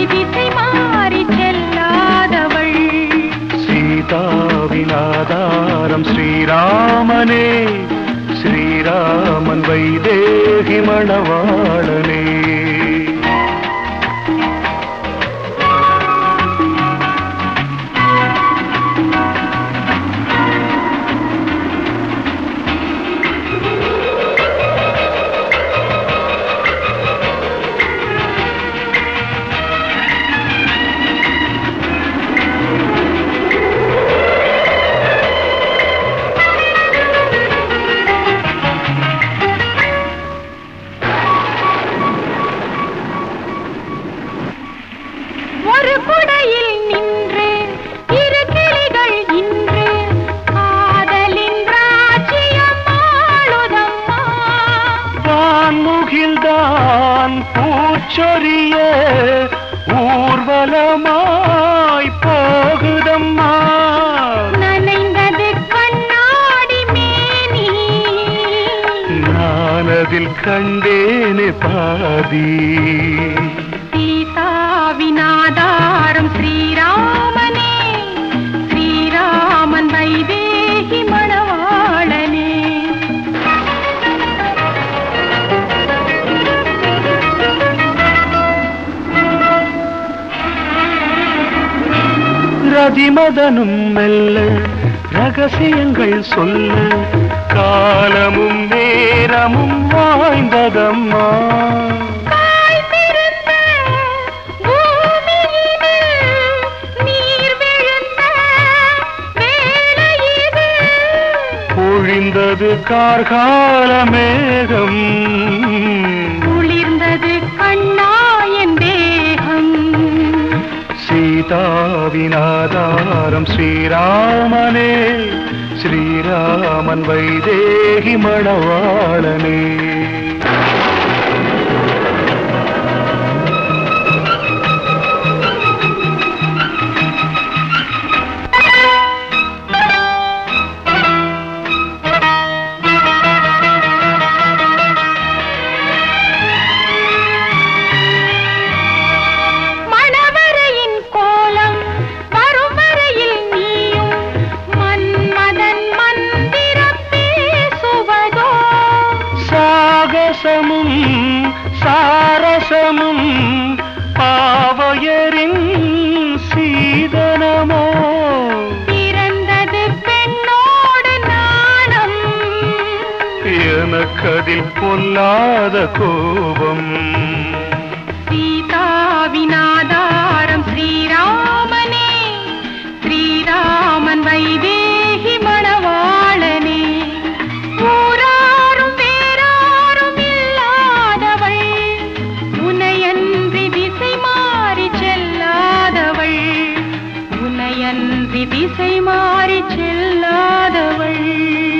திசை மாறி செல்லாதவள் சீதாவின் ஆதாரம் ஸ்ரீராமனே ஸ்ரீராமன் வைதேகி மணவாளனே ஒரு குடையில் நின்று இரு கிளிகள் இன்று காதலின் ராஜ்யம் ஆளுதம்மா வான்முகில்தான் பூச்சொரிய ஊர்வலமாய் போகுதம்மா நனைந்தது கண்ணாடி மேனி நான் அதில் கண்டேனே பாதி சீதாவின் ஆதாரம் ஸ்ரீராமனே ஸ்ரீராமன் வைதேகி மணவாளனே ரதிமதனும் மெல்ல ரகசியங்கள் சொல்ல காலமும் நேரமும் வாய்ந்ததம்மா காய்ந்திருந்த பூமியினில் நீர் விழுந்த வேளை இது. பொழிந்தது கார்கால மேகம் குளிர்ந்தது கண்ணா என் தேகம் சீதாவின் ஆதாரம் ஸ்ரீராமனே ஸ்ரீராமன் வைதேகி மணவாளனே மணவரையின் கோலம் வரும் வரையில் நீயும் மன்மதன் மந்திரம் பேசுவதோ சாகசமும் சாரசமும் பாவையரின் சீதனமோ பிறந்தது பெண்ணோடு நாணம் எனக்கதில் பொல்லாத கோபம் சீதாவின் ஆதாரம் ஸ்ரீராமனே ஸ்ரீராமன் வைதேகி மணவாளனே ஊராரும் வேறாரும் இல்லாதவள் உனையன்றி திசை மாறி செல்லாதவள் உனையன்றி திசை மாறி செல்லாதவள்